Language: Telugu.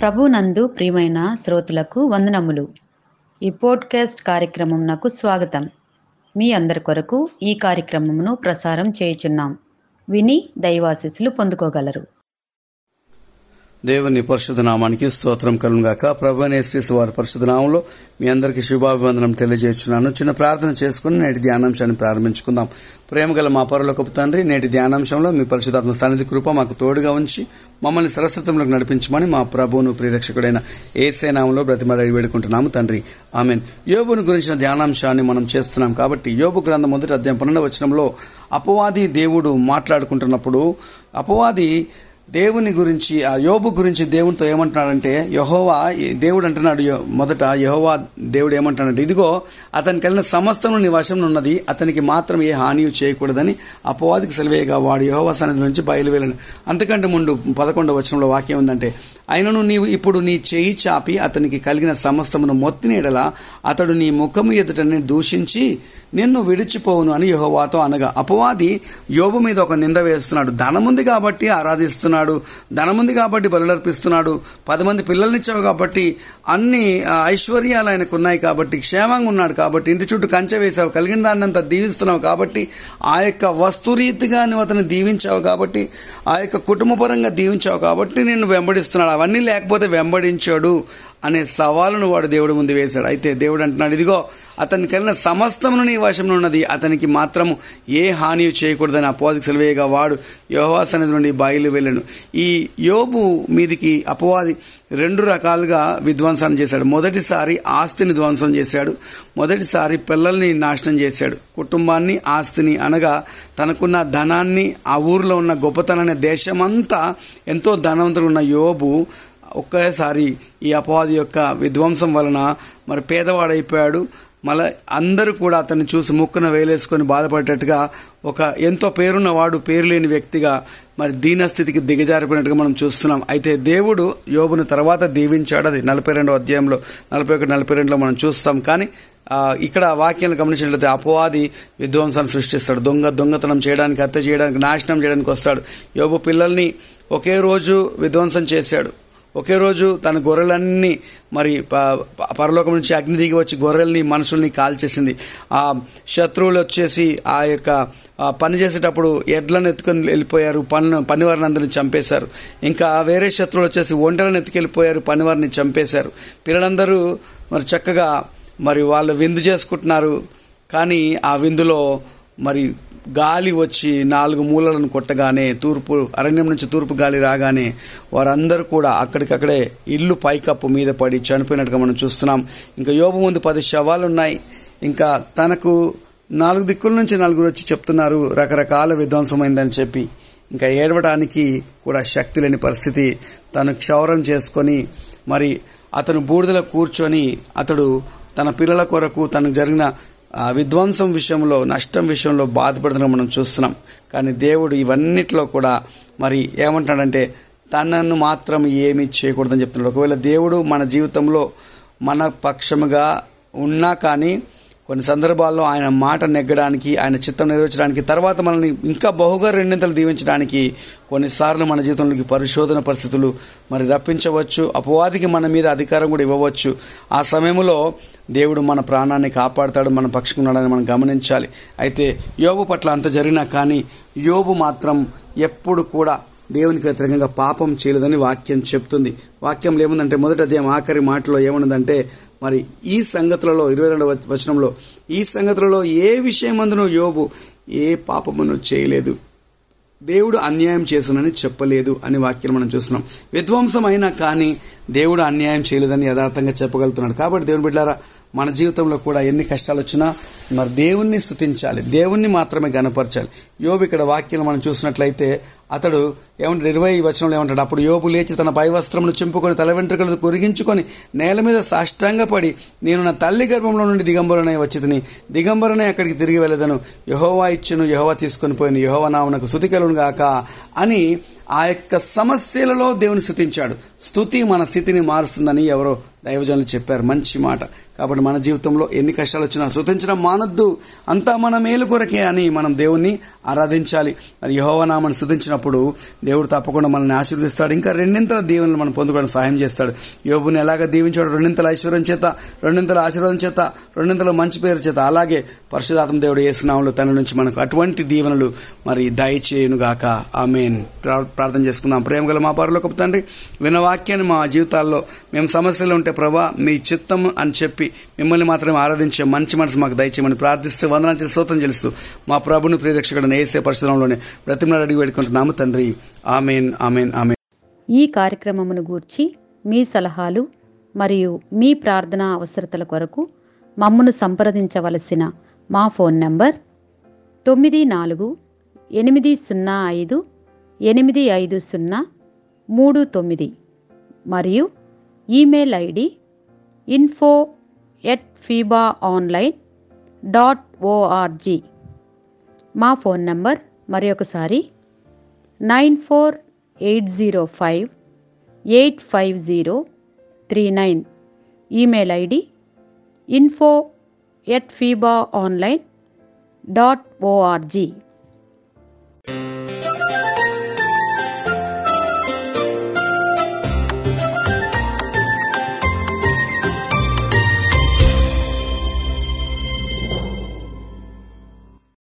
ప్రభునందు ప్రియమైన శ్రోతలకు వందనములు ఈ పోడ్కాస్ట్ కార్యక్రమం నాకు స్వాగతం మీ అందరి కొరకు ఈ కార్యక్రమమును ప్రసారం చేయుచున్నాం విని దైవాశీస్సులు పొందుకోగలరు దేవుని పరిశుద్ధ నామానికి స్తోత్రం కలుగాక ప్రభు శ్రీసు వారి పరిశుద్ధ నామంలో మీ అందరికీ శుభాభివందనం తెలియజేస్తున్నాను చిన్న ప్రార్థన చేసుకుని నేటి ధ్యానాంశాన్ని ప్రారంభించుకుందాం ప్రేమ గల మా పరులకు తండ్రి నేటి ధ్యానాంశంలో మీ పరిశుధాత్మ సన్నిధి కృప మాకు తోడుగా ఉంచి మమ్మల్ని సరస్వతంలోకి నడిపించమని మా ప్రభువును ప్రియరక్షకుడైన ఏసే నామంలో బ్రతిమలాడి వేడుకుంటున్నాము తండ్రి ఆమెన్ యోబుని గురించిన ధ్యానాంశాన్ని మనం చేస్తున్నాం కాబట్టి యోబు గ్రంథం మొదటి అధ్యాయం పన్నెండు వచనంలో అపవాది దేవుడు మాట్లాడుకుంటున్నప్పుడు అపవాది దేవుని గురించి ఆ యోబు గురించి దేవునితో ఏమంటున్నాడంటే యహోవా దేవుడు అంటున్నాడు యె- మొదట యహోవా దేవుడు ఏమంటున్నాడంటే ఇదిగో అతనికి కలిగిన సమస్తం నీ వశం ఉన్నది అతనికి మాత్రం ఏ హాని చేయకూడదని అపవాదికి సెలవేయగా వాడు యహోవా సన్నిధి నుంచి బయలువెళ్ళను అంతకంటే ముందు పదకొండవ వచనంలో వాక్యం ఉందంటే అయినను నీవు ఇప్పుడు నీ చేయి చాపి అతనికి కలిగిన సమస్తమును మొత్తినేడలా అతడు నీ ముఖము ఎదుటని దూషించి నిన్ను విడిచిపోవును అని యహోవాతో అనగా అపవాది యోబు మీద ఒక నింద వేస్తున్నాడు ధనముంది కాబట్టి ఆరాధిస్తున్నాడు ధనముంది కాబట్టి బలులర్పిస్తున్నాడు పది మంది పిల్లల్నిచ్చావు కాబట్టి అన్ని ఆ, ఐశ్వర్యాలు ఆయనకు ఉన్నాయి కాబట్టి క్షేమంగా ఉన్నాడు కాబట్టి ఇంటి చుట్టూ కంచె వేసావు కలిగిన దాన్ని అంతా దీవిస్తున్నావు కాబట్టి ఆ యొక్క వస్తురీతిగా నువ్వు అతను దీవించావు కాబట్టి ఆ యొక్క కుటుంబపరంగా దీవించావు కాబట్టి నిన్ను వెంబడిస్తున్నాడు అవన్నీ లేకపోతే వెంబడించాడు అనే సవాలును వాడు దేవుడి ముందు వేశాడు అయితే దేవుడు అంటున్నాడు ఇదిగో అతనికి కలిగిన సమస్తమును నీ వశంలో ఉన్నది అతనికి మాత్రము ఏ హాని చేయకూడదని అపవాదికి సెలవేయగా వాడు యోహా సన్నిధి నుండి బయలు వెళ్ళను ఈ యోబు మీదికి అపవాది రెండు రకాలుగా విధ్వంసాన్ని చేశాడు మొదటిసారి ఆస్తిని ధ్వంసం చేశాడు మొదటిసారి పిల్లల్ని నాశనం చేశాడు కుటుంబాన్ని ఆస్తిని అనగా తనకున్న ధనాన్ని ఆ ఊరిలో ఉన్న గొప్పతనాన్ని దేశమంతా ఎంతో ధనవంతులు ఉన్న యోబు ఒకేసారి ఈ అపవాది యొక్క విధ్వంసం వలన మరి పేదవాడైపోయాడు మళ్ళీ అందరూ కూడా అతన్ని చూసి ముక్కున వేలేసుకొని బాధపడేటట్టుగా ఒక ఎంతో పేరున్న వాడు పేరు లేని వ్యక్తిగా మరి దీనస్థితికి దిగజారిపోయినట్టుగా మనం చూస్తున్నాం అయితే దేవుడు యోబును తర్వాత దీవించాడు అది నలభై రెండో అధ్యాయంలో నలభై ఒకటి నలభై రెండులో మనం చూస్తాం కానీ ఆ, ఇక్కడ వాక్యాన్ని గమనించినట్లయితే అపవాది విధ్వంసాన్ని సృష్టిస్తాడు దొంగ దొంగతనం చేయడానికి హత్య చేయడానికి నాశనం చేయడానికి వస్తాడు యోబు పిల్లల్ని ఒకే రోజు విధ్వంసం చేశాడు ఒకే రోజు తన గొర్రెలన్నీ మరి ప- ప- పరలోకం నుంచి అగ్ని దిగి వచ్చి గొర్రెల్ని మనుషుల్ని కాల్చేసింది ఆ శత్రువులు వచ్చేసి ఆ యొక్క ఆ పని చేసేటప్పుడు ఎడ్లను ఎత్తుకొని వెళ్ళిపోయారు పన్ను పనివారిని అందరిని చంపేశారు ఇంకా వేరే శత్రువులు వచ్చేసి ఒంటెలను ఎత్తుకెళ్ళిపోయారు పనివారిని చంపేశారు పిల్లలందరూ మరి చక్కగా మరి వాళ్ళు విందు చేసుకుంటున్నారు కానీ ఆ విందులో మరి గాలి వచ్చి నాలుగు మూలలను కొట్టగానే తూర్పు అరణ్యం నుంచి తూర్పు గాలి రాగానే వారందరూ కూడా అక్కడికక్కడే ఇల్లు పైకప్పు మీద పడి చనిపోయినట్టుగా మనం చూస్తున్నాం ఇంకా యోబు ముందు పది శవాలు ఉన్నాయి ఇంకా తనకు నాలుగు దిక్కుల నుంచి నలుగురు వచ్చి చెప్తున్నారు రకరకాల విధ్వంసమైందని చెప్పి ఇంకా ఏడవడానికి కూడా శక్తి లేని పరిస్థితి తను క్షౌరం చేసుకొని మరి అతను బూడిదలో కూర్చొని అతడు తన పిల్లల కొరకు తనకు జరిగిన ఆ, విధ్వంసం విషయంలో నష్టం విషయంలో బాధపడుతున్న మనం చూస్తున్నాం కానీ దేవుడు ఇవన్నిట్లో కూడా మరి ఏమంటాడంటే తనను మాత్రం ఏమీ చేయకూడదని చెప్తున్నాడు ఒకవేళ దేవుడు మన జీవితంలో మన పక్షముగా ఉన్నా కానీ కొన్ని సందర్భాల్లో ఆయన మాట నెగ్గడానికి ఆయన చిత్తం నెరవేర్చడానికి తర్వాత మనల్ని ఇంకా బహుగా రెండింతలు దీవించడానికి కొన్నిసార్లు మన జీవితంలోకి పరిశోధన పరిస్థితులు మరి రప్పించవచ్చు అపవాదికి మన మీద అధికారం కూడా ఇవ్వవచ్చు ఆ సమయంలో దేవుడు మన ప్రాణాన్ని కాపాడుతాడు మన పక్షంగా ఉన్నాడని మనం గమనించాలి అయితే యోబు పట్ల అంత జరిగినా కానీ యోబు మాత్రం ఎప్పుడు కూడా దేవునికి వ్యతిరేకంగా పాపం చేయలేదని వాక్యం చెప్తుంది వాక్యంలో ఏముందంటే మొదటి అధ్యాయం ఆఖరి మాటలో ఏమున్నదంటే మరి ఈ సంగతులలో ఇరవై రెండవ వచనంలో ఈ సంగతులలో ఏ విషయమందును యోబు ఏ పాపమును చేయలేదు దేవుడు అన్యాయం చేశానని చెప్పలేదు అని వాక్యం మనం చూస్తున్నాం విధ్వంసం అయినా కానీ దేవుడు అన్యాయం చేయలేదని యథార్థంగా చెప్పగలుగుతున్నాడు కాబట్టి దేవుని బిడ్డారా మన జీవితంలో కూడా ఎన్ని కష్టాలు వచ్చినా మరి దేవుణ్ణి స్థుతించాలి దేవుణ్ణి మాత్రమే గనపరచాలి యోబు ఇక్కడ వాక్యం మనం చూసినట్లయితే అతడు ఏమంటాడు ఇరవై వచనంలో ఏమంటాడు అప్పుడు యోబు లేచి తన పై వస్త్రమును చింపుకొని తల వెంట్రుకలు కొరిగించుకొని నేల మీద సాష్టాంగపడి నేను నా తల్లి గర్భంలో నుండి దిగంబరనే వచ్చితిని దిగంబరనే అక్కడికి తిరిగి వెళ్ళదను యహోవా ఇచ్చును యహోవా తీసుకొని పోయిన యహోవా నామనకు శుతి కలును గాక అని ఆ యొక్క సమస్యలలో దేవుని స్థుతించాడు స్థుతి మన స్థితిని మారుస్తుందని ఎవరో దైవజనులు చెప్పారు మంచి మాట కాబట్టి మన జీవితంలో ఎన్ని కష్టాలు వచ్చినా స్తుతించడం మానొద్దు అంతా మన మేలు కొరకే అని మనం దేవుణ్ణి ఆరాధించాలి మరి యహోవనామని స్థుతించినప్పుడు దేవుడు తప్పకుండా మనల్ని ఆశీర్వదిస్తాడు ఇంకా రెండింతల దీవెనలు మనం పొందుకోవడం సహాయం చేస్తాడు యోబుని ఎలాగ దీవించాడు రెండింతల ఐశ్వర్యం చేత రెండింతల ఆశీర్వాదం చేత రెండింతల మంచి పేరు చేత అలాగే పరిశుధాత్మ దేవుడు ఏసునామంలో తన నుంచి మనకు అటువంటి దీవెనలు మరి దయచేయునుగాక ఆమెన్ ప్రార్థన చేసుకుందాం ప్రేమ గల మా పరలోకపు తండ్రి విన్న వాక్యాన్ని మా జీవితాల్లో మేము సమస్యలు ఉంటే ప్రభా మీ చిత్తం అని చెప్పి మిమ్మల్ని మాత్రమే ఆరాధించే మంచి మనసు మాకు దయచేయమని ప్రార్థిస్తూ వందనాలు చేసి స్తోత్రం చెల్లిస్తూ మా ప్రభుని ప్రియరక్షకుడు ఏసే పరిశుధంలోనే ప్రతిమలు అడిగి వేడుకుంటున్నాము తండ్రి ఆమెన్ ఆమెన్ ఆమెన్ ఈ కార్యక్రమమును గూర్చి మీ సలహాలు మరియు మీ ప్రార్థనా అవసరతల కొరకు మమ్మను సంప్రదించవలసిన మా ఫోన్ నంబర్ తొమ్మిది నాలుగు ఎనిమిది సున్నా ఐదు ఎనిమిది ఐదు సున్నా మూడు తొమ్మిది మరియు email ID info at FIBA online dot ORG మా ఫోన్ నంబర్ మరి ఒకసారి nine four eight zero five eight five zero three nine email ID info at FIBA online dot ORG